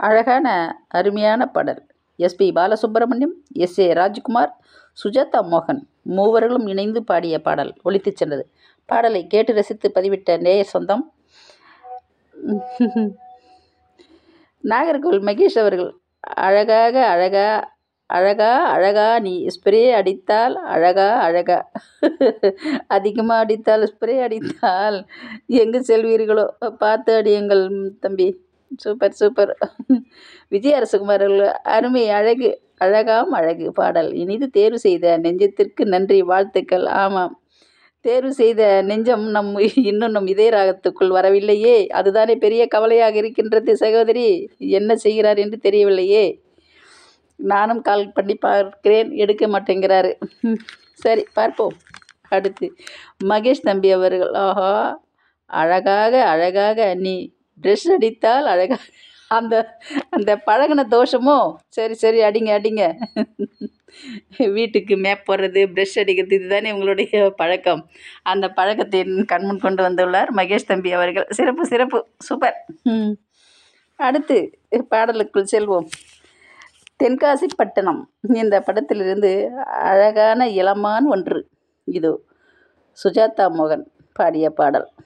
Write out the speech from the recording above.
அழகான அருமையான பாடல் SP Balasubrahmanyam S A Rajkumar Sujatha மோகன் மூவர்களும் இணைந்து பாடிய பாடல் ஒலித்துச் சென்றது பாடலை கேட்டு ரசித்து பதிவிட்ட நேயர் சொந்தம் நாகர்கோவில் மகேஷ் அவர்கள் அழகாக அழகா அழகா அழகா நீ ஸ்ப்ரே அடித்தால் அழகா அழகா அதிகமாக அடித்தால் ஸ்ப்ரே அடித்தால் எங்கு செல்வீர்களோ பார்த்து அடியுங்கள் தம்பி சூப்பர் சூப்பர் விஜய் அரசகுமார் அவர்கள் அருமை அழகு அழகாம் அழகு பாடல் இனிது தேர்வு செய்த நெஞ்சத்திற்கு நன்றி வாழ்த்துக்கள் ஆமாம் தேர்வு செய்த நெஞ்சம் நம் இன்னும் நம் இதய ராகத்துக்குள் வரவில்லையே அதுதானே பெரிய கவலையாக இருக்கின்றது சகோதரி என்ன செய்கிறார் என்று தெரியவில்லையே நானும் கால் பண்ணி பார்க்கிறேன் எடுக்க மாட்டேங்கிறாரு சரி பார்ப்போம் அடுத்து மகேஷ் தம்பி அவர்கள் ஆஹா அழகாக அழகாக நீ ட்ரெஸ் அடித்தால் அழகாக அந்த அந்த பழகின தோஷமோ சரி சரி அடிங்க அடிங்க வீட்டுக்கு மேப் போடுறது ப்ரெஷ் அடிக்கிறது இதுதானே உங்களுடைய பழக்கம் அந்த பழக்கத்தை கண்முன் கொண்டு வந்துள்ளார் மகேஷ் தம்பி அவர்கள் சிறப்பு சிறப்பு சூப்பர் அடுத்து பாடலுக்குள் செல்வோம் தென்காசி பட்டணம் இந்த படத்திலிருந்து அழகான இளமான் ஒன்று இதோ சுஜாதா மோகன் பாடிய பாடல்